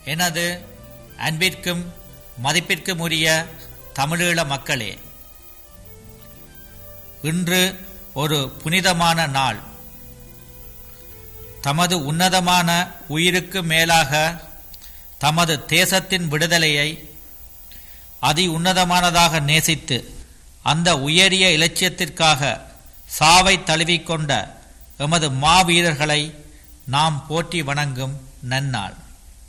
எனது அன்பிற்கும் மதிப்பிற்கும் உரிய தமிழீழ மக்களே இன்று ஒரு புனிதமான நாள் தமது உன்னதமான உயிருக்கு மேலாக தமது தேசத்தின் விடுதலையை அதி உன்னதமானதாக நேசித்து அந்த உயரிய இலட்சியத்திற்காக சாவை தழுவிக்கொண்ட எமது மாவீரர்களை நாம் போற்றி வணங்கும் நன்னாள்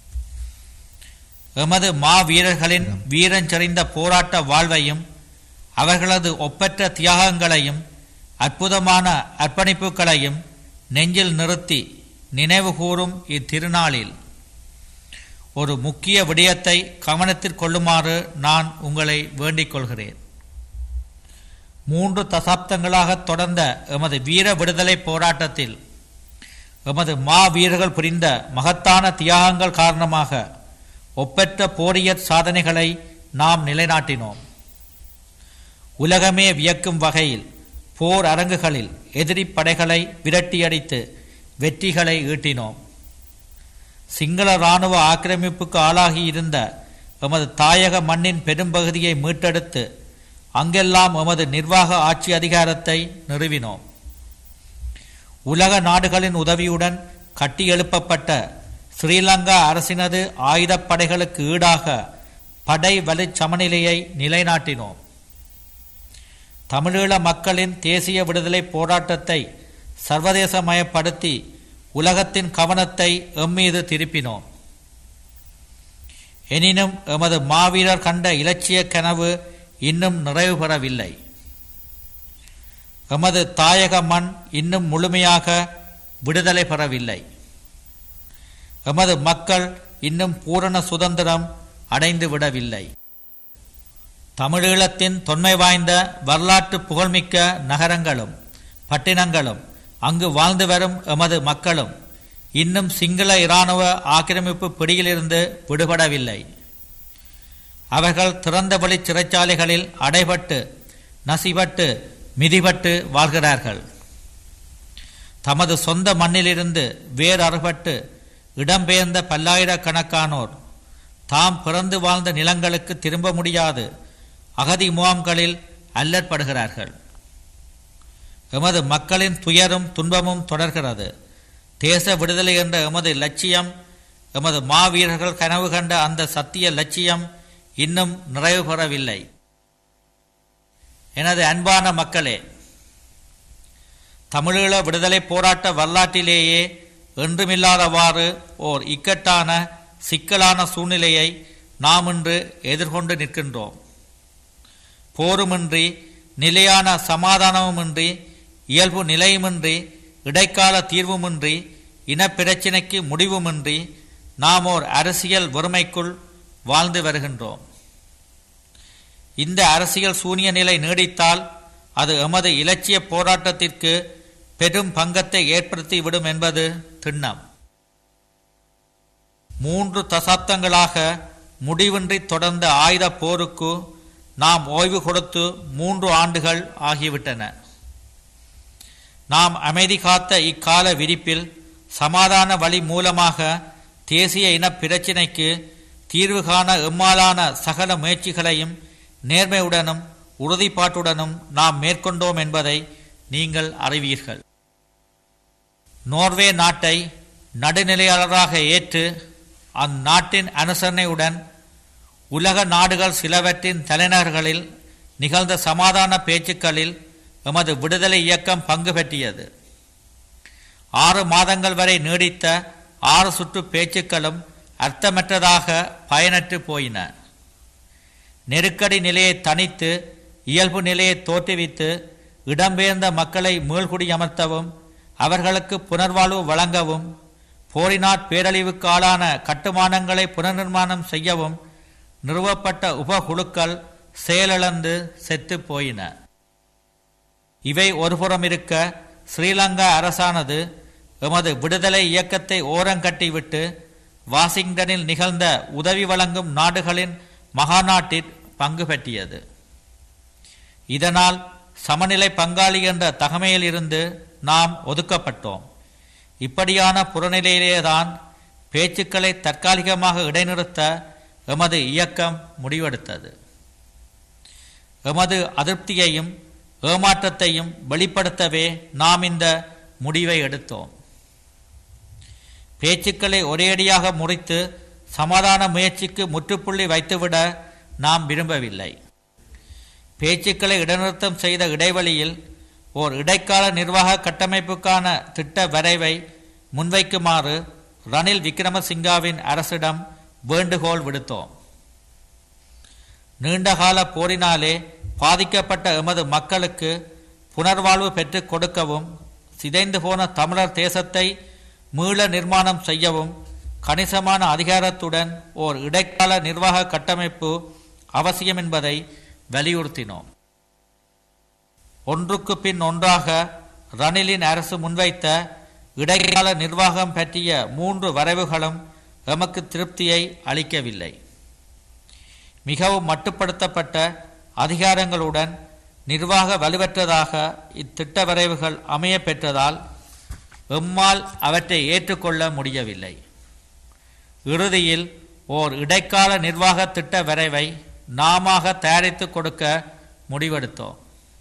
எமது மாவீரர்களின் வீரஞ்செறிந்த போராட்ட வாழ்வையும் அவர்களது ஒப்பற்ற தியாகங்களையும் அற்புதமான அர்ப்பணிப்புகளையும் நெஞ்சில் நிறுத்தி நினைவுகூரும் இத்திருநாளில் ஒரு முக்கிய விடயத்தை கவனத்தில் கொள்ளுமாறு நான் உங்களை வேண்டிக் கொள்கிறேன் மூன்று தசாப்தங்களாக தொடர்ந்த எமது வீர விடுதலை போராட்டத்தில் எமது மா வீரர்கள் புரிந்த மகத்தான தியாகங்கள் காரணமாக ஒப்பற்ற போரியற் சாதனைகளை நாம் நிலைநாட்டினோம் உலகமே வியக்கும் வகையில் போர் அரங்குகளில் எதிரி படைகளை விரட்டியடித்து வெற்றிகளை ஈட்டினோம் சிங்கள இராணுவ ஆக்கிரமிப்புக்கு ஆளாகி இருந்த எமது தாயக மண்ணின் பெரும்பகுதியை மீட்டெடுத்து அங்கெல்லாம் எமது நிர்வாக ஆட்சி அதிகாரத்தை நிறுவினோம் உலக நாடுகளின் உதவியுடன் கட்டியெழுப்பப்பட்ட ஸ்ரீலங்கா அரசினது ஆயுதப்படைகளுக்கு ஈடாக படை வலிச் சமநிலையை நிலைநாட்டினோம் தமிழீழ மக்களின் தேசிய விடுதலை போராட்டத்தை சர்வதேசமயப்படுத்தி உலகத்தின் கவனத்தை எம்மீது திருப்பினோம் எனினும் எமது மாவீரர் கண்ட இலட்சிய கனவு இன்னும் நிறைவு பெறவில்லை எமது தாயக மண் இன்னும் முழுமையாக விடுதலை பெறவில்லை எமது மக்கள் இன்னும் பூரண சுதந்திரம் அடைந்து விடவில்லை தமிழீழத்தின் தொன்மை வாய்ந்த வரலாற்று புகழ்மிக்க நகரங்களும் பட்டினங்களும் அங்கு வாழ்ந்து வரும் எமது மக்களும் இன்னும் சிங்கள இராணுவ ஆக்கிரமிப்பு பிடியிலிருந்து விடுபடவில்லை அவர்கள் திறந்தவெளி சிறைச்சாலைகளில் அடைபட்டு நசிபட்டு மிதிபட்டு வாழ்கிறார்கள் தமது சொந்த மண்ணிலிருந்து வேர் அறுபட்டு இடம்பெயர்ந்த பல்லாயிரக்கணக்கானோர் தாம் பிறந்து வாழ்ந்த நிலங்களுக்கு திரும்ப முடியாது அகதி முகாம்களில் அல்லற்படுகிறார்கள் எமது மக்களின் துயரும் துன்பமும் தொடர்கிறது தேச விடுதலை என்ற எமது லட்சியம் எமது மாவீரர்கள் கனவு கண்ட அந்த சத்திய லட்சியம் இன்னும் நிறைவு பெறவில்லை எனது அன்பான மக்களே தமிழீழ விடுதலை போராட்ட வரலாற்றிலேயே என்றுமில்லாதவாறு ஓர் இக்கட்டான சிக்கலான சூழ்நிலையை நாம் இன்று எதிர்கொண்டு நிற்கின்றோம் போருமின்றி நிலையான சமாதானமுமின்றி இயல்பு நிலையுமின்றி இடைக்கால தீர்வுமின்றி இனப்பிரச்சினைக்கு முடிவுமின்றி நாம் ஓர் அரசியல் வறுமைக்குள் வாழ்ந்து வருகின்றோம் இந்த அரசியல் சூனிய நிலை நீடித்தால் அது எமது இலட்சிய போராட்டத்திற்கு பெரும் பங்கத்தை ஏற்படுத்தி விடும் என்பது திண்ணம் மூன்று தசாப்தங்களாக முடிவின்றி தொடர்ந்த ஆயுத போருக்கு நாம் ஓய்வு கொடுத்து மூன்று ஆண்டுகள் ஆகிவிட்டன நாம் அமைதி காத்த இக்கால விரிப்பில் சமாதான வழி மூலமாக தேசிய இன பிரச்சினைக்கு தீர்வு காண எம்மாலான சகல முயற்சிகளையும் நேர்மையுடனும் உறுதிப்பாட்டுடனும் நாம் மேற்கொண்டோம் என்பதை நீங்கள் அறிவீர்கள் நோர்வே நாட்டை நடுநிலையாளராக ஏற்று அந்நாட்டின் அனுசரணையுடன் உலக நாடுகள் சிலவற்றின் தலைநகர்களில் நிகழ்ந்த சமாதான பேச்சுக்களில் எமது விடுதலை இயக்கம் பங்கு பெற்றியது ஆறு மாதங்கள் வரை நீடித்த ஆறு சுற்று பேச்சுக்களும் அர்த்தமற்றதாக பயனற்று போயின நெருக்கடி நிலையை தணித்து இயல்பு நிலையை தோற்றுவித்து இடம்பெயர்ந்த மக்களை மீள்குடியமர்த்தவும் அவர்களுக்கு புனர்வாழ்வு வழங்கவும் போரினாற் பேரழிவுக்கு ஆளான கட்டுமானங்களை புனர்நிர்மாணம் செய்யவும் நிறுவப்பட்ட உபகுழுக்கள் செயலிழந்து செத்து போயின இவை ஒருபுறம் இருக்க ஸ்ரீலங்கா அரசானது எமது விடுதலை இயக்கத்தை ஓரங்கட்டிவிட்டு வாஷிங்டனில் நிகழ்ந்த உதவி வழங்கும் நாடுகளின் மகாநாட்டில் பங்கு பெற்றியது இதனால் சமநிலை பங்காளி என்ற தகமையில் இருந்து நாம் ஒதுக்கப்பட்டோம் இப்படியான புறநிலையிலேதான் பேச்சுக்களை தற்காலிகமாக இடைநிறுத்த எமது இயக்கம் முடிவெடுத்தது எமது அதிருப்தியையும் ஏமாற்றத்தையும் வெளிப்படுத்தவே நாம் இந்த முடிவை எடுத்தோம் பேச்சுக்களை ஒரேடியாக முறித்து சமாதான முயற்சிக்கு முற்றுப்புள்ளி வைத்துவிட நாம் விரும்பவில்லை பேச்சுக்களை இடைநிறுத்தம் செய்த இடைவெளியில் ஓர் இடைக்கால நிர்வாக கட்டமைப்புக்கான திட்ட வரைவை முன்வைக்குமாறு ரணில் விக்ரமசிங்காவின் அரசிடம் வேண்டுகோள் விடுத்தோம் நீண்டகால போரினாலே பாதிக்கப்பட்ட எமது மக்களுக்கு புனர்வாழ்வு பெற்றுக் கொடுக்கவும் சிதைந்து போன தமிழர் தேசத்தை மீள நிர்மாணம் செய்யவும் கணிசமான அதிகாரத்துடன் ஓர் இடைக்கால நிர்வாக கட்டமைப்பு அவசியம் என்பதை வலியுறுத்தினோம் ஒன்றுக்கு பின் ஒன்றாக ரணிலின் அரசு முன்வைத்த இடைக்கால நிர்வாகம் பற்றிய மூன்று வரைவுகளும் எமக்கு திருப்தியை அளிக்கவில்லை மிகவும் மட்டுப்படுத்தப்பட்ட அதிகாரங்களுடன் நிர்வாக வலுவற்றதாக இத்திட்ட வரைவுகள் அமைய பெற்றதால் எம்மால் அவற்றை ஏற்றுக்கொள்ள முடியவில்லை இறுதியில் ஓர் இடைக்கால நிர்வாக திட்ட வரைவை நாமாக தயாரித்து கொடுக்க முடிவெடுத்தோம்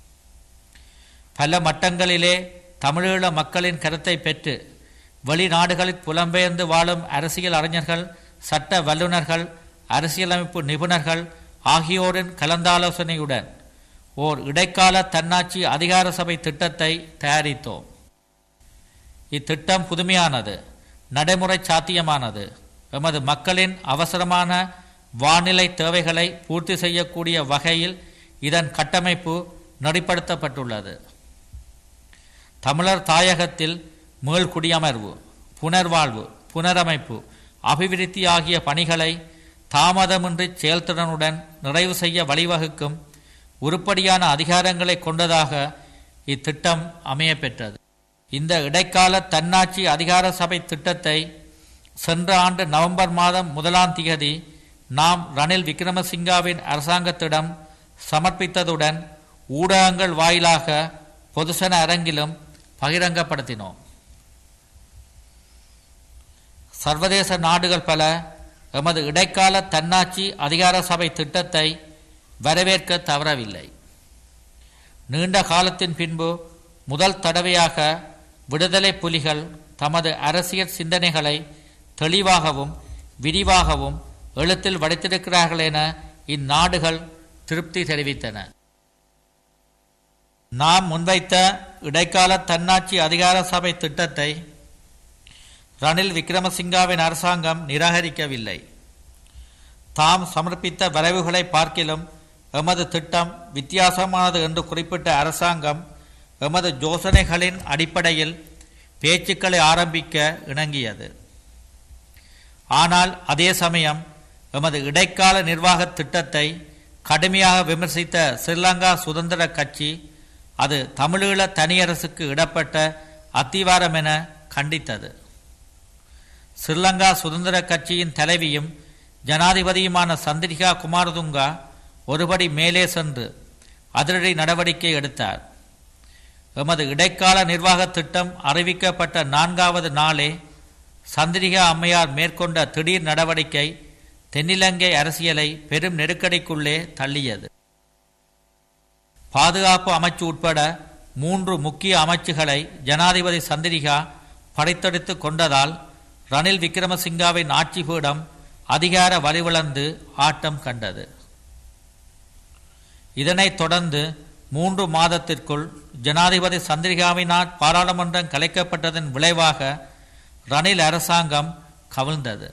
பல மட்டங்களிலே தமிழீழ மக்களின் கருத்தை பெற்று வெளிநாடுகளில் புலம்பெயர்ந்து வாழும் அரசியல் அறிஞர்கள் சட்ட வல்லுநர்கள் அரசியலமைப்பு நிபுணர்கள் ஆகியோரின் கலந்தாலோசனையுடன் ஓர் இடைக்கால தன்னாட்சி அதிகார சபை திட்டத்தை தயாரித்தோம் இத்திட்டம் புதுமையானது நடைமுறை சாத்தியமானது எமது மக்களின் அவசரமான வானிலை தேவைகளை பூர்த்தி செய்யக்கூடிய வகையில் இதன் கட்டமைப்பு நெறிப்படுத்தப்பட்டுள்ளது தமிழர் தாயகத்தில் மீள்குடியமர்வு புனர்வாழ்வு புனரமைப்பு அபிவிருத்தி ஆகிய பணிகளை தாமதமின்றி செயல்திறனுடன் நிறைவு செய்ய வழிவகுக்கும் உருப்படியான அதிகாரங்களை கொண்டதாக இத்திட்டம் அமைய பெற்றது இந்த இடைக்கால தன்னாட்சி அதிகார சபை திட்டத்தை சென்ற ஆண்டு நவம்பர் மாதம் முதலாம் திகதி நாம் ரணில் விக்ரமசிங்காவின் அரசாங்கத்திடம் சமர்ப்பித்ததுடன் ஊடகங்கள் வாயிலாக பொதுசன அரங்கிலும் பகிரங்கப்படுத்தினோம் சர்வதேச நாடுகள் பல எமது இடைக்கால தன்னாட்சி அதிகார சபை திட்டத்தை வரவேற்க தவறவில்லை நீண்ட காலத்தின் பின்பு முதல் தடவையாக விடுதலை புலிகள் தமது அரசியல் சிந்தனைகளை தெளிவாகவும் விரிவாகவும் எழுத்தில் வடித்திருக்கிறார்கள் என இந்நாடுகள் திருப்தி தெரிவித்தன நாம் முன்வைத்த இடைக்கால தன்னாட்சி அதிகார சபை திட்டத்தை ரணில் விக்ரமசிங்காவின் அரசாங்கம் நிராகரிக்கவில்லை தாம் சமர்ப்பித்த வரைவுகளை பார்க்கிலும் எமது திட்டம் வித்தியாசமானது என்று குறிப்பிட்ட அரசாங்கம் எமது யோசனைகளின் அடிப்படையில் பேச்சுக்களை ஆரம்பிக்க இணங்கியது ஆனால் அதே சமயம் எமது இடைக்கால நிர்வாக திட்டத்தை கடுமையாக விமர்சித்த ஸ்ரீலங்கா சுதந்திர கட்சி அது தமிழீழ தனியரசுக்கு இடப்பட்ட அத்திவாரம் என கண்டித்தது ஸ்ரீலங்கா சுதந்திர கட்சியின் தலைவியும் ஜனாதிபதியுமான சந்திரிகா குமாரதுங்கா ஒருபடி மேலே சென்று அதிரடி நடவடிக்கை எடுத்தார் எமது இடைக்கால நிர்வாக திட்டம் அறிவிக்கப்பட்ட நான்காவது நாளே சந்திரிகா அம்மையார் மேற்கொண்ட திடீர் நடவடிக்கை தென்னிலங்கை அரசியலை பெரும் நெருக்கடிக்குள்ளே தள்ளியது பாதுகாப்பு அமைச்சு உட்பட மூன்று முக்கிய அமைச்சுகளை ஜனாதிபதி சந்திரிகா படைத்தெடுத்து கொண்டதால் ரணில் விக்ரமசிங்காவின் ஆட்சி பீடம் அதிகார வலிவிழந்து ஆட்டம் கண்டது இதனைத் தொடர்ந்து மூன்று மாதத்திற்குள் ஜனாதிபதி சந்திரிகாவினால் பாராளுமன்றம் கலைக்கப்பட்டதன் விளைவாக ரணில் அரசாங்கம் கவிழ்ந்தது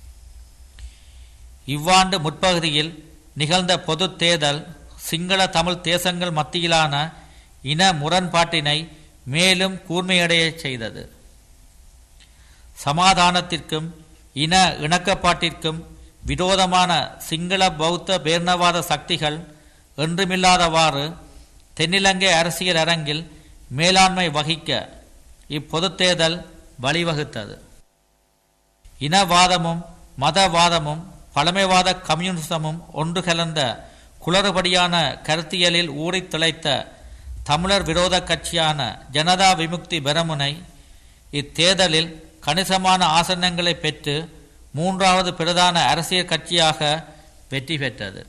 இவ்வாண்டு முற்பகுதியில் நிகழ்ந்த பொது தேர்தல் சிங்கள தமிழ் தேசங்கள் மத்தியிலான இன முரண்பாட்டினை மேலும் கூர்மையடையச் செய்தது சமாதானத்திற்கும் இன இணக்கப்பாட்டிற்கும் விரோதமான சிங்கள பௌத்த பேர்ணவாத சக்திகள் என்றுமில்லாதவாறு தென்னிலங்கை அரசியல் அரங்கில் மேலாண்மை வகிக்க இப்பொதுத் தேர்தல் வழிவகுத்தது இனவாதமும் மதவாதமும் பழமைவாத கம்யூனிசமும் ஒன்று கலந்த குளறுபடியான கருத்தியலில் ஊறித் திளைத்த தமிழர் விரோத கட்சியான ஜனதா விமுக்தி பெரமுனை இத்தேர்தலில் கணிசமான ஆசனங்களை பெற்று மூன்றாவது பிரதான அரசியல் கட்சியாக வெற்றி பெற்றது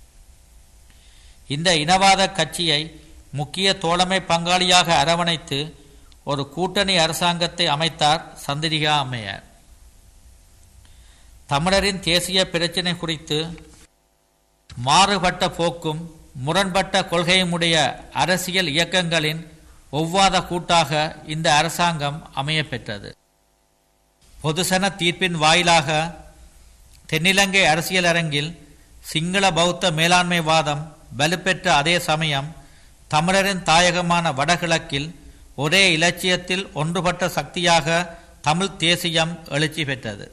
இந்த இனவாத கட்சியை முக்கிய தோழமை பங்காளியாக அரவணைத்து ஒரு கூட்டணி அரசாங்கத்தை அமைத்தார் சந்திரிகா அம்மையார் தமிழரின் தேசிய பிரச்சினை குறித்து மாறுபட்ட போக்கும் முரண்பட்ட கொள்கையுமுடைய அரசியல் இயக்கங்களின் ஒவ்வாத கூட்டாக இந்த அரசாங்கம் அமையப்பெற்றது பொதுசன தீர்ப்பின் வாயிலாக தென்னிலங்கை அரசியல் அரங்கில் சிங்கள பௌத்த மேலாண்மை வாதம் வலுப்பெற்ற அதே சமயம் தமிழரின் தாயகமான வடகிழக்கில் ஒரே இலட்சியத்தில் ஒன்றுபட்ட சக்தியாக தமிழ் தேசியம் எழுச்சி பெற்றது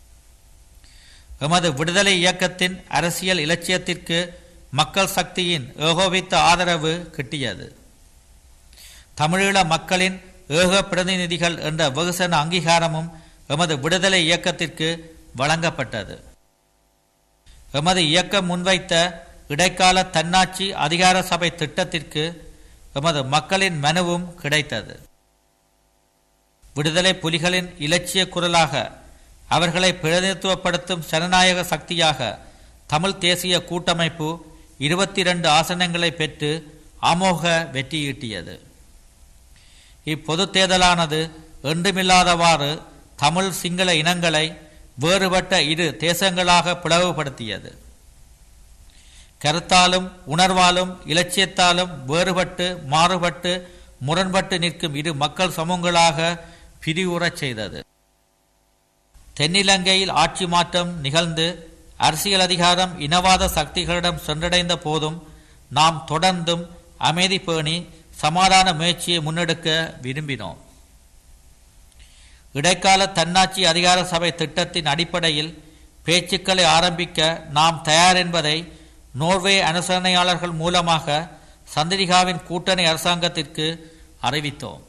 எமது விடுதலை இயக்கத்தின் அரசியல் இலட்சியத்திற்கு மக்கள் சக்தியின் ஏகோபித்த ஆதரவு கிட்டியது தமிழீழ மக்களின் ஏக பிரதிநிதிகள் என்ற வெகுசன அங்கீகாரமும் எமது விடுதலை இயக்கத்திற்கு வழங்கப்பட்டது எமது இயக்கம் முன்வைத்த இடைக்கால தன்னாட்சி அதிகார சபை திட்டத்திற்கு எமது மக்களின் மனுவும் கிடைத்தது விடுதலை புலிகளின் இலட்சிய குரலாக அவர்களை பிரதிநிதித்துவப்படுத்தும் ஜனநாயக சக்தியாக தமிழ் தேசிய கூட்டமைப்பு இருபத்தி இரண்டு ஆசனங்களை பெற்று அமோக வெற்றியீட்டியது இப்பொது தேர்தலானது என்றுமில்லாதவாறு தமிழ் சிங்கள இனங்களை வேறுபட்ட இரு தேசங்களாக பிளவுபடுத்தியது கருத்தாலும் உணர்வாலும் இலட்சியத்தாலும் வேறுபட்டு மாறுபட்டு முரண்பட்டு நிற்கும் இரு மக்கள் சமூகங்களாக பிரிவுறச் செய்தது தென்னிலங்கையில் ஆட்சி மாற்றம் நிகழ்ந்து அரசியல் அதிகாரம் இனவாத சக்திகளிடம் சென்றடைந்த போதும் நாம் தொடர்ந்தும் அமைதி பேணி சமாதான முயற்சியை முன்னெடுக்க விரும்பினோம் இடைக்கால தன்னாட்சி அதிகார சபை திட்டத்தின் அடிப்படையில் பேச்சுக்களை ஆரம்பிக்க நாம் தயார் என்பதை நோர்வே அனுசரணையாளர்கள் மூலமாக சந்திரிகாவின் கூட்டணி அரசாங்கத்திற்கு அறிவித்தோம்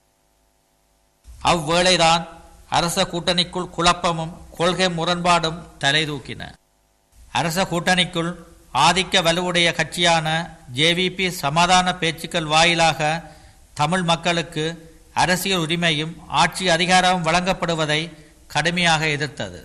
அவ்வேளைதான் அரச கூட்டணிக்குள் குழப்பமும் கொள்கை முரண்பாடும் தலைதூக்கின அரச கூட்டணிக்குள் ஆதிக்க வலுவுடைய கட்சியான ஜேவிபி சமாதான பேச்சுக்கள் வாயிலாக தமிழ் மக்களுக்கு அரசியல் உரிமையும் ஆட்சி அதிகாரமும் வழங்கப்படுவதை கடுமையாக எதிர்த்தது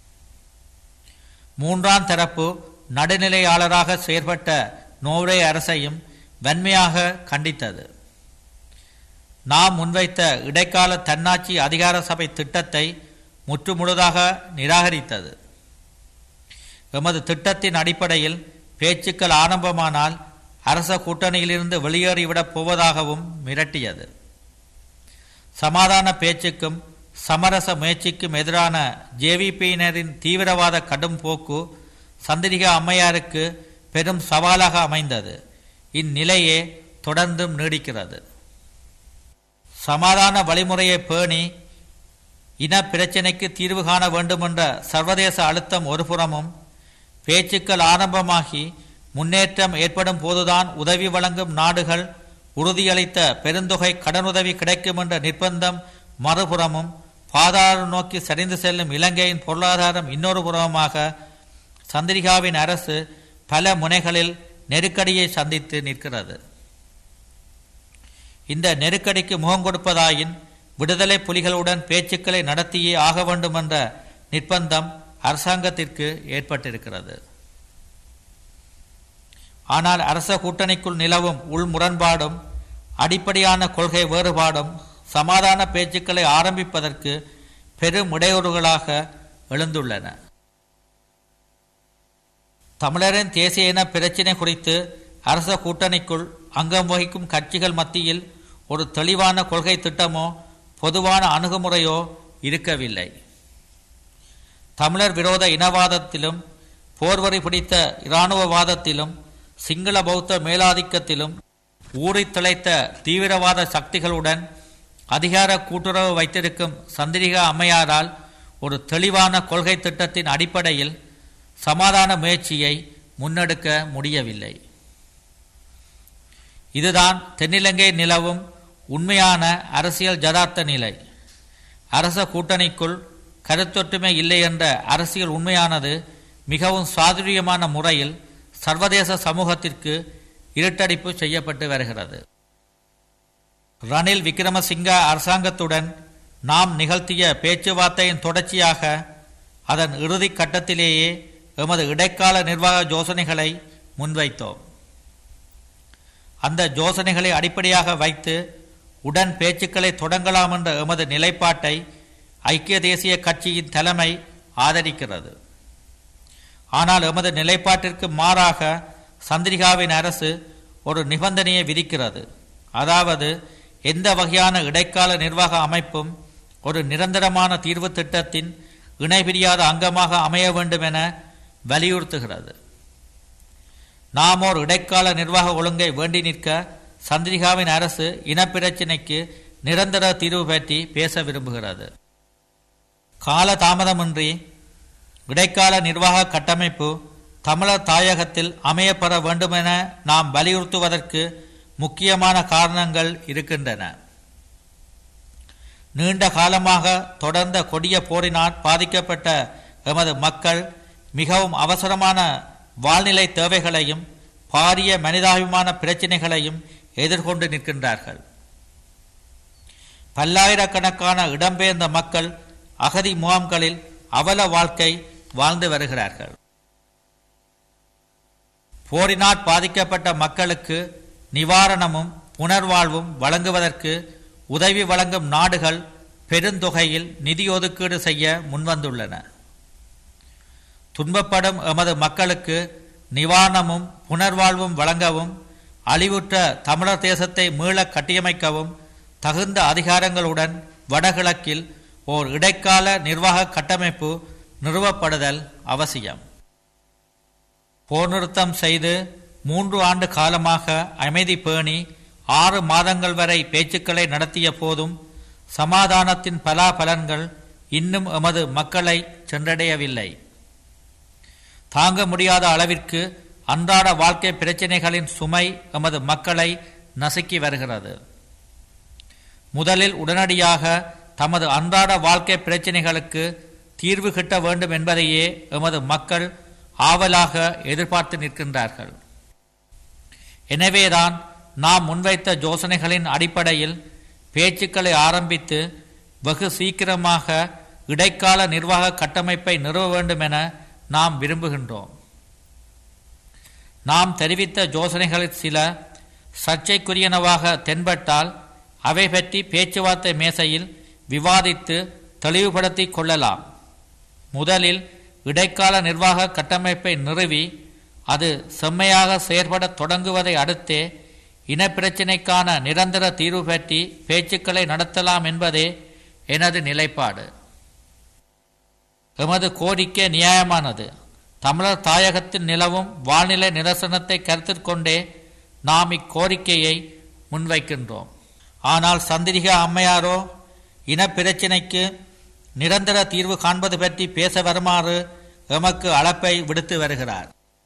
மூன்றாம் தரப்பு நடுநிலையாளராக செயற்பட்ட நோர்வே அரசையும் வன்மையாக கண்டித்தது நாம் முன்வைத்த இடைக்கால தன்னாட்சி அதிகார சபை திட்டத்தை முற்றுமுழுதாக நிராகரித்தது எமது திட்டத்தின் அடிப்படையில் பேச்சுக்கள் ஆரம்பமானால் அரச கூட்டணியிலிருந்து வெளியேறிவிடப் போவதாகவும் மிரட்டியது சமாதான பேச்சுக்கும் சமரச முயற்சிக்கும் எதிரான ஜேவிபியினரின் தீவிரவாத கடும் போக்கு சந்திரிகா அம்மையாருக்கு பெரும் சவாலாக அமைந்தது இந்நிலையே தொடர்ந்தும் நீடிக்கிறது சமாதான வழிமுறையை பேணி இன பிரச்சினைக்கு தீர்வு காண வேண்டுமென்ற சர்வதேச அழுத்தம் ஒருபுறமும் பேச்சுக்கள் ஆரம்பமாகி முன்னேற்றம் ஏற்படும் போதுதான் உதவி வழங்கும் நாடுகள் உறுதியளித்த பெருந்தொகை கடனுதவி கிடைக்கும் என்ற நிர்பந்தம் மறுபுறமும் பாதாளம் நோக்கி சரிந்து செல்லும் இலங்கையின் பொருளாதாரம் இன்னொரு புறமாக சந்திரிகாவின் அரசு பல முனைகளில் நெருக்கடியை சந்தித்து நிற்கிறது இந்த நெருக்கடிக்கு முகம் கொடுப்பதாயின் விடுதலை புலிகளுடன் பேச்சுக்களை நடத்தியே ஆக வேண்டும் என்ற நிர்பந்தம் அரசாங்கத்திற்கு ஏற்பட்டிருக்கிறது ஆனால் அரச கூட்டணிக்குள் நிலவும் உள் முரண்பாடும் அடிப்படையான கொள்கை வேறுபாடும் சமாதான பேச்சுக்களை ஆரம்பிப்பதற்கு பெரும் இடையூறுகளாக எழுந்துள்ளன தமிழரின் தேசிய இன பிரச்சினை குறித்து அரச கூட்டணிக்குள் அங்கம் வகிக்கும் கட்சிகள் மத்தியில் ஒரு தெளிவான கொள்கை திட்டமோ பொதுவான அணுகுமுறையோ இருக்கவில்லை தமிழர் விரோத இனவாதத்திலும் போர்வரி பிடித்த இராணுவவாதத்திலும் சிங்கள பௌத்த மேலாதிக்கத்திலும் ஊறித் திளைத்த தீவிரவாத சக்திகளுடன் அதிகார கூட்டுறவு வைத்திருக்கும் சந்திரிகா அம்மையாரால் ஒரு தெளிவான கொள்கை திட்டத்தின் அடிப்படையில் சமாதான முயற்சியை முன்னெடுக்க முடியவில்லை இதுதான் தென்னிலங்கை நிலவும் உண்மையான அரசியல் ஜதார்த்த நிலை அரச கூட்டணிக்குள் கருத்தொற்றுமை இல்லை என்ற அரசியல் உண்மையானது மிகவும் சாதுரியமான முறையில் சர்வதேச சமூகத்திற்கு இருட்டடிப்பு செய்யப்பட்டு வருகிறது ரணில் விக்ரமசிங்கா அரசாங்கத்துடன் நாம் நிகழ்த்திய பேச்சுவார்த்தையின் தொடர்ச்சியாக அதன் இறுதி கட்டத்திலேயே எமது இடைக்கால நிர்வாக யோசனைகளை முன்வைத்தோம் அந்த யோசனைகளை அடிப்படையாக வைத்து உடன் பேச்சுக்களை தொடங்கலாம் என்ற எமது நிலைப்பாட்டை ஐக்கிய தேசிய கட்சியின் தலைமை ஆதரிக்கிறது ஆனால் எமது நிலைப்பாட்டிற்கு மாறாக சந்திரிகாவின் அரசு ஒரு நிபந்தனையை விதிக்கிறது அதாவது எந்த வகையான இடைக்கால நிர்வாக அமைப்பும் ஒரு நிரந்தரமான தீர்வு திட்டத்தின் இணைபிரியாத அங்கமாக அமைய வேண்டும் என வலியுறுத்துகிறது நாம் ஓர் இடைக்கால நிர்வாக ஒழுங்கை வேண்டி நிற்க சந்திரிகாவின் அரசு இனப்பிரச்சினைக்கு நிரந்தர தீர்வு பற்றி பேச விரும்புகிறது கால தாமதமின்றி இடைக்கால நிர்வாக கட்டமைப்பு தமிழர் தாயகத்தில் அமையப்பெற வேண்டுமென நாம் வலியுறுத்துவதற்கு முக்கியமான காரணங்கள் இருக்கின்றன நீண்ட காலமாக தொடர்ந்த கொடிய போரினால் பாதிக்கப்பட்ட எமது மக்கள் மிகவும் அவசரமான வாழ்நிலை தேவைகளையும் பாரிய மனிதாபிமான பிரச்சினைகளையும் எதிர்கொண்டு நிற்கின்றார்கள் பல்லாயிரக்கணக்கான இடம்பெயர்ந்த மக்கள் அகதி முகாம்களில் அவல வாழ்க்கை வாழ்ந்து வருகிறார்கள் போரினால் பாதிக்கப்பட்ட மக்களுக்கு நிவாரணமும் புனர்வாழ்வும் வழங்குவதற்கு உதவி வழங்கும் நாடுகள் பெருந்தொகையில் நிதி ஒதுக்கீடு செய்ய முன்வந்துள்ளன துன்பப்படும் எமது மக்களுக்கு நிவாரணமும் புனர்வாழ்வும் வழங்கவும் அழிவுற்ற தமிழர் தேசத்தை மீள கட்டியமைக்கவும் தகுந்த அதிகாரங்களுடன் வடகிழக்கில் ஓர் இடைக்கால நிர்வாக கட்டமைப்பு நிறுவப்படுதல் அவசியம் போர் நிறுத்தம் செய்து மூன்று ஆண்டு காலமாக அமைதி பேணி ஆறு மாதங்கள் வரை பேச்சுக்களை நடத்திய போதும் சமாதானத்தின் பலாபலன்கள் இன்னும் எமது மக்களை சென்றடையவில்லை தாங்க முடியாத அளவிற்கு அன்றாட வாழ்க்கை பிரச்சினைகளின் சுமை எமது மக்களை நசுக்கி வருகிறது முதலில் உடனடியாக தமது அன்றாட வாழ்க்கை பிரச்சினைகளுக்கு தீர்வு கிட்ட வேண்டும் என்பதையே எமது மக்கள் ஆவலாக எதிர்பார்த்து நிற்கின்றார்கள் எனவேதான் நாம் முன்வைத்த யோசனைகளின் அடிப்படையில் பேச்சுக்களை ஆரம்பித்து வெகு சீக்கிரமாக இடைக்கால நிர்வாக கட்டமைப்பை நிறுவ வேண்டும் என நாம் விரும்புகின்றோம் நாம் தெரிவித்த யோசனைகளில் சில சர்ச்சைக்குரியனவாக தென்பட்டால் அவை பற்றி பேச்சுவார்த்தை மேசையில் விவாதித்து தெளிவுபடுத்தி கொள்ளலாம் முதலில் இடைக்கால நிர்வாக கட்டமைப்பை நிறுவி அது செம்மையாக செயற்பட தொடங்குவதை அடுத்தே இனப்பிரச்சினைக்கான நிரந்தர தீர்வு பற்றி பேச்சுக்களை நடத்தலாம் என்பதே எனது நிலைப்பாடு எமது கோரிக்கை நியாயமானது தமிழர் தாயகத்தில் நிலவும் வாழ்நிலை நிரசனத்தை கருத்தில் கொண்டே நாம் இக்கோரிக்கையை முன்வைக்கின்றோம் ஆனால் சந்திரிகா அம்மையாரோ இனப்பிரச்சினைக்கு நிரந்தர தீர்வு காண்பது பற்றி பேச வருமாறு எமக்கு அழைப்பை விடுத்து வருகிறார்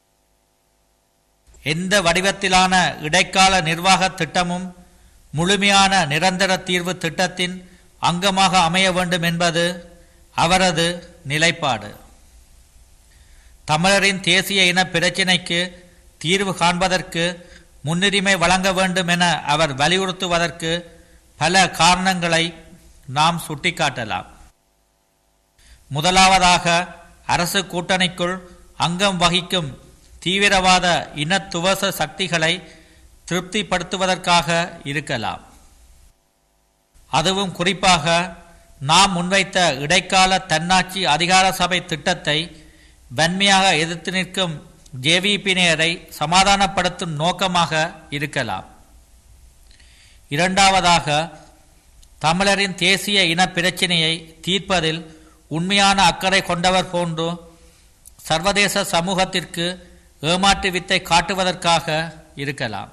எந்த வடிவத்திலான இடைக்கால நிர்வாக திட்டமும் முழுமையான நிரந்தர தீர்வு திட்டத்தின் அங்கமாக அமைய வேண்டும் என்பது அவரது நிலைப்பாடு தமிழரின் தேசிய இன பிரச்சினைக்கு தீர்வு காண்பதற்கு முன்னுரிமை வழங்க வேண்டும் என அவர் வலியுறுத்துவதற்கு பல காரணங்களை நாம் சுட்டிக்காட்டலாம் முதலாவதாக அரசு கூட்டணிக்குள் அங்கம் வகிக்கும் தீவிரவாத இனத்துவச சக்திகளை திருப்திப்படுத்துவதற்காக இருக்கலாம் அதுவும் குறிப்பாக நாம் முன்வைத்த இடைக்கால தன்னாட்சி அதிகார சபை திட்டத்தை வன்மையாக எதிர்த்து நிற்கும் ஜேவிபியினரை சமாதானப்படுத்தும் நோக்கமாக இருக்கலாம் இரண்டாவதாக தமிழரின் தேசிய இன பிரச்சினையை தீர்ப்பதில் உண்மையான அக்கறை கொண்டவர் போன்று சர்வதேச சமூகத்திற்கு ஏமாற்று வித்தை காட்டுவதற்காக இருக்கலாம்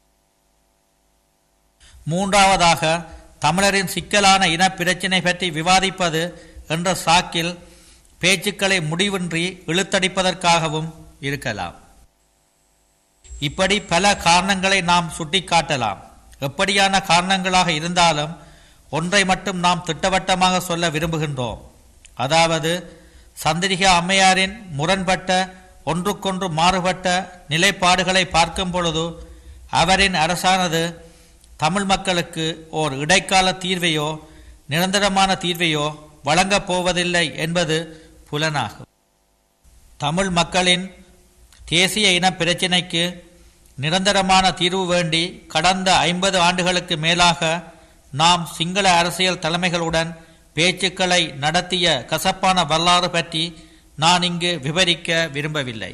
மூன்றாவதாக தமிழரின் சிக்கலான இன பிரச்சினை பற்றி விவாதிப்பது என்ற சாக்கில் பேச்சுக்களை முடிவின்றி இழுத்தடிப்பதற்காகவும் இருக்கலாம் இப்படி பல காரணங்களை நாம் சுட்டிக்காட்டலாம் எப்படியான காரணங்களாக இருந்தாலும் ஒன்றை மட்டும் நாம் திட்டவட்டமாக சொல்ல விரும்புகின்றோம் அதாவது சந்திரிகா அம்மையாரின் முரண்பட்ட ஒன்றுக்கொன்று மாறுபட்ட நிலைப்பாடுகளை பார்க்கும் பொழுது அவரின் அரசானது தமிழ் மக்களுக்கு ஓர் இடைக்கால தீர்வையோ நிரந்தரமான தீர்வையோ வழங்கப் போவதில்லை என்பது புலனாகும் தமிழ் மக்களின் தேசிய இன பிரச்சினைக்கு நிரந்தரமான தீர்வு வேண்டி கடந்த ஐம்பது ஆண்டுகளுக்கு மேலாக நாம் சிங்கள அரசியல் தலைமைகளுடன் பேச்சுக்களை நடத்திய கசப்பான வரலாறு பற்றி நான் இங்கு விவரிக்க விரும்பவில்லை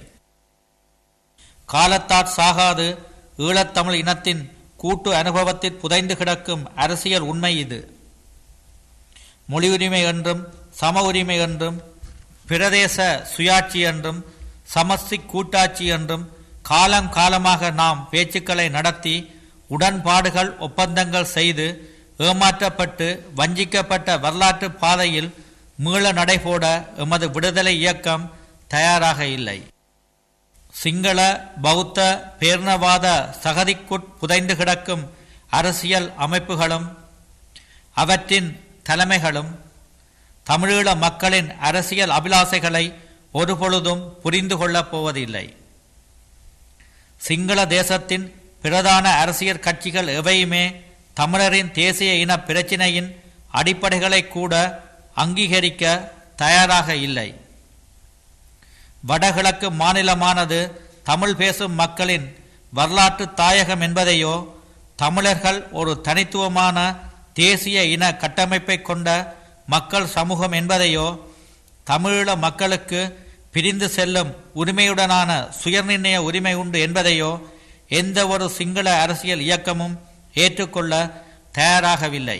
காலத்தாற் சாகாது ஈழத்தமிழ் இனத்தின் கூட்டு அனுபவத்தில் புதைந்து கிடக்கும் அரசியல் உண்மை இது மொழி உரிமை என்றும் சம உரிமை என்றும் பிரதேச சுயாட்சி என்றும் சமஸ்தி கூட்டாட்சி என்றும் காலம் காலமாக நாம் பேச்சுக்களை நடத்தி உடன்பாடுகள் ஒப்பந்தங்கள் செய்து ஏமாற்றப்பட்டு வஞ்சிக்கப்பட்ட வரலாற்று பாதையில் மீள நடைபோட எமது விடுதலை இயக்கம் தயாராக இல்லை சிங்கள பௌத்த பேர்ணவாத சகதிக்குட் புதைந்து கிடக்கும் அரசியல் அமைப்புகளும் அவற்றின் தலைமைகளும் தமிழீழ மக்களின் அரசியல் அபிலாசைகளை ஒருபொழுதும் புரிந்து கொள்ளப் போவதில்லை சிங்கள தேசத்தின் பிரதான அரசியல் கட்சிகள் எவையுமே தமிழரின் தேசிய இன பிரச்சினையின் அடிப்படைகளை கூட அங்கீகரிக்க தயாராக இல்லை வடகிழக்கு மாநிலமானது தமிழ் பேசும் மக்களின் வரலாற்று தாயகம் என்பதையோ தமிழர்கள் ஒரு தனித்துவமான தேசிய இன கட்டமைப்பை கொண்ட மக்கள் சமூகம் என்பதையோ தமிழீழ மக்களுக்கு பிரிந்து செல்லும் உரிமையுடனான சுயநிர்ணய உரிமை உண்டு என்பதையோ எந்த ஒரு சிங்கள அரசியல் இயக்கமும் ஏற்றுக்கொள்ள தயாராகவில்லை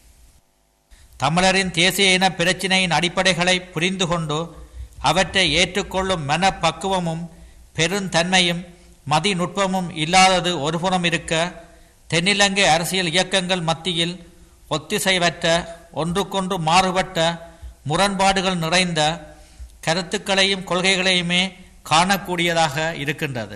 தமிழரின் தேசிய இன பிரச்சினையின் அடிப்படைகளை புரிந்து கொண்டு அவற்றை ஏற்றுக்கொள்ளும் மனப்பக்குவமும் பெருந்தன்மையும் மதிநுட்பமும் இல்லாதது ஒருபுறம் இருக்க தென்னிலங்கை அரசியல் இயக்கங்கள் மத்தியில் ஒத்திசைவற்ற ஒன்றுக்கொன்று மாறுபட்ட முரண்பாடுகள் நிறைந்த கருத்துக்களையும் கொள்கைகளையுமே காணக்கூடியதாக இருக்கின்றது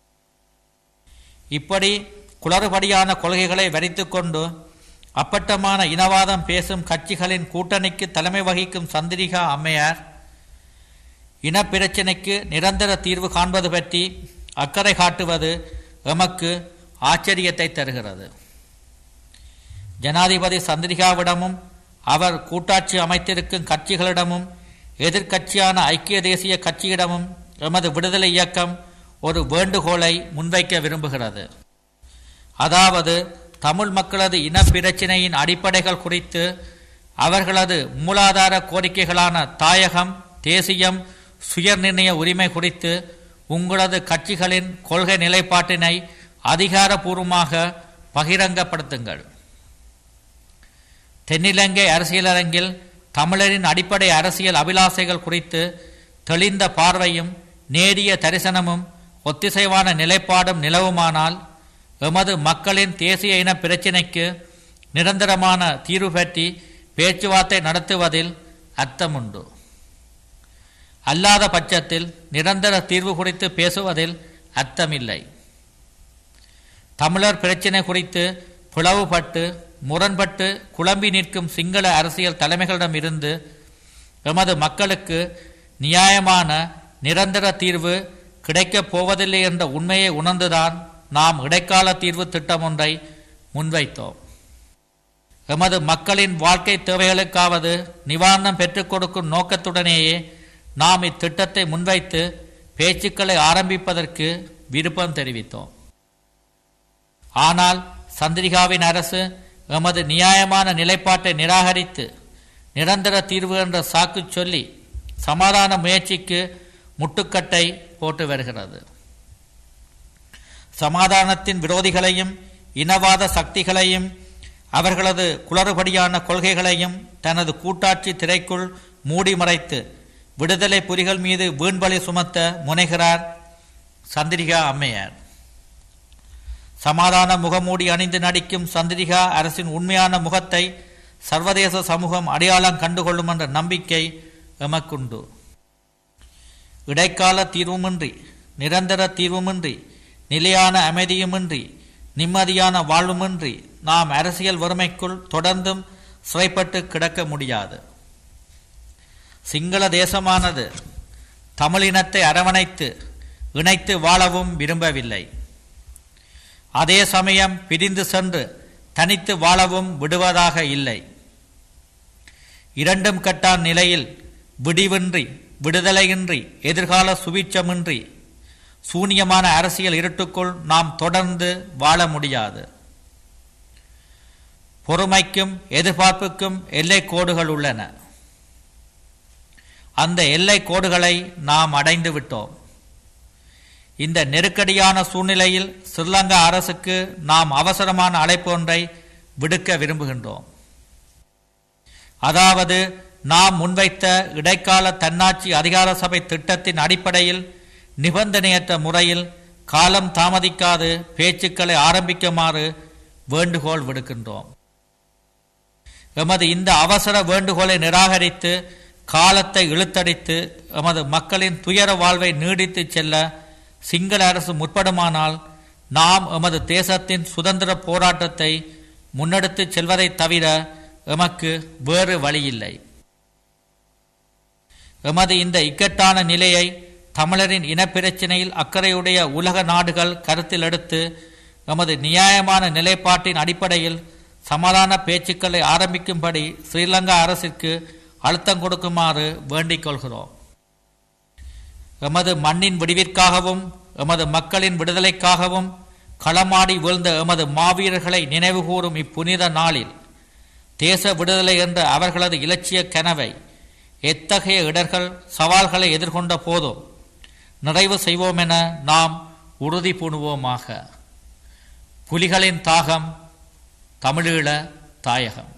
இப்படி குளறுபடியான கொள்கைகளை வரித்துக்கொண்டு அப்பட்டமான இனவாதம் பேசும் கட்சிகளின் கூட்டணிக்கு தலைமை வகிக்கும் சந்திரிகா அம்மையார் இனப்பிரச்சினைக்கு நிரந்தர தீர்வு காண்பது பற்றி அக்கறை காட்டுவது எமக்கு ஆச்சரியத்தை தருகிறது ஜனாதிபதி சந்திரிகாவிடமும் அவர் கூட்டாட்சி அமைத்திருக்கும் கட்சிகளிடமும் எதிர்க்கட்சியான ஐக்கிய தேசிய கட்சியிடமும் எமது விடுதலை இயக்கம் ஒரு வேண்டுகோளை முன்வைக்க விரும்புகிறது அதாவது தமிழ் மக்களது இனப்பிரச்சினையின் அடிப்படைகள் குறித்து அவர்களது மூலாதார கோரிக்கைகளான தாயகம் தேசியம் சுயநிர்ணய உரிமை குறித்து உங்களது கட்சிகளின் கொள்கை நிலைப்பாட்டினை அதிகாரபூர்வமாக பகிரங்கப்படுத்துங்கள் தென்னிலங்கை அரசியலரங்கில் தமிழரின் அடிப்படை அரசியல் அபிலாசைகள் குறித்து தெளிந்த பார்வையும் நேரிய தரிசனமும் ஒத்திசைவான நிலைப்பாடும் நிலவுமானால் எமது மக்களின் தேசிய இன பிரச்சினைக்கு நிரந்தரமான தீர்வு பற்றி பேச்சுவார்த்தை நடத்துவதில் அர்த்தமுண்டு அல்லாத பட்சத்தில் நிரந்தர தீர்வு குறித்து பேசுவதில் அர்த்தமில்லை தமிழர் பிரச்சினை குறித்து பிளவுபட்டு முரண்பட்டு குழம்பி நிற்கும் சிங்கள அரசியல் தலைமைகளிடமிருந்து எமது மக்களுக்கு நியாயமான நிரந்தர தீர்வு கிடைக்கப் போவதில்லை என்ற உண்மையை உணர்ந்துதான் நாம் இடைக்கால தீர்வு திட்டம் ஒன்றை முன்வைத்தோம் எமது மக்களின் வாழ்க்கை தேவைகளுக்காவது நிவாரணம் பெற்றுக் கொடுக்கும் நோக்கத்துடனேயே நாம் இத்திட்டத்தை முன்வைத்து பேச்சுக்களை ஆரம்பிப்பதற்கு விருப்பம் தெரிவித்தோம் ஆனால் சந்திரிகாவின் அரசு எமது நியாயமான நிலைப்பாட்டை நிராகரித்து நிரந்தர தீர்வு என்ற சாக்கு சொல்லி சமாதான முயற்சிக்கு முட்டுக்கட்டை போட்டு வருகிறது சமாதானத்தின் விரோதிகளையும் இனவாத சக்திகளையும் அவர்களது குளறுபடியான கொள்கைகளையும் தனது கூட்டாட்சி திரைக்குள் மூடி மறைத்து விடுதலை புலிகள் மீது வீண்பலி சுமத்த முனைகிறார் சந்திரிகா அம்மையார் சமாதான முகமூடி அணிந்து நடிக்கும் சந்திரிகா அரசின் உண்மையான முகத்தை சர்வதேச சமூகம் அடையாளம் கண்டுகொள்ளும் என்ற நம்பிக்கை எமக்குண்டு இடைக்கால தீர்வுமின்றி நிரந்தர தீர்வுமின்றி நிலையான அமைதியுமின்றி நிம்மதியான வாழ்வுமின்றி நாம் அரசியல் வறுமைக்குள் தொடர்ந்தும் சிறைப்பட்டு கிடக்க முடியாது சிங்கள தேசமானது தமிழினத்தை அரவணைத்து இணைத்து வாழவும் விரும்பவில்லை அதே சமயம் பிரிந்து சென்று தனித்து வாழவும் விடுவதாக இல்லை இரண்டும் கட்டான் நிலையில் விடிவின்றி விடுதலையின்றி எதிர்கால சுபீட்சமின்றி சூனியமான அரசியல் இருட்டுக்குள் நாம் தொடர்ந்து வாழ முடியாது பொறுமைக்கும் எதிர்பார்ப்புக்கும் எல்லை கோடுகள் உள்ளன அந்த எல்லை கோடுகளை நாம் அடைந்து விட்டோம் இந்த நெருக்கடியான சூழ்நிலையில் ஸ்ரீலங்கா அரசுக்கு நாம் அவசரமான அழைப்பு ஒன்றை விடுக்க விரும்புகின்றோம் அதாவது நாம் முன்வைத்த இடைக்கால தன்னாட்சி அதிகார சபை திட்டத்தின் அடிப்படையில் நிபந்தனையற்ற முறையில் காலம் தாமதிக்காது பேச்சுக்களை ஆரம்பிக்குமாறு வேண்டுகோள் விடுக்கின்றோம் எமது இந்த அவசர வேண்டுகோளை நிராகரித்து காலத்தை இழுத்தடித்து எமது மக்களின் துயர வாழ்வை நீடித்து செல்ல சிங்கள அரசு முற்படுமானால் நாம் எமது தேசத்தின் சுதந்திர போராட்டத்தை முன்னெடுத்துச் செல்வதைத் தவிர எமக்கு வேறு வழியில்லை எமது இந்த இக்கட்டான நிலையை தமிழரின் இனப்பிரச்சினையில் அக்கறையுடைய உலக நாடுகள் கருத்தில் எடுத்து எமது நியாயமான நிலைப்பாட்டின் அடிப்படையில் சமாதான பேச்சுக்களை ஆரம்பிக்கும்படி ஸ்ரீலங்கா அரசிற்கு அழுத்தம் கொடுக்குமாறு வேண்டிக் கொள்கிறோம் எமது மண்ணின் விடிவிற்காகவும் எமது மக்களின் விடுதலைக்காகவும் களமாடி வீழ்ந்த எமது மாவீரர்களை நினைவுகூரும் இப்புனித நாளில் தேச விடுதலை என்ற அவர்களது இலட்சிய கனவை எத்தகைய இடர்கள் சவால்களை எதிர்கொண்ட போதும் நிறைவு செய்வோம் என நாம் உறுதி பூணுவோமாக புலிகளின் தாகம் தமிழீழ தாயகம்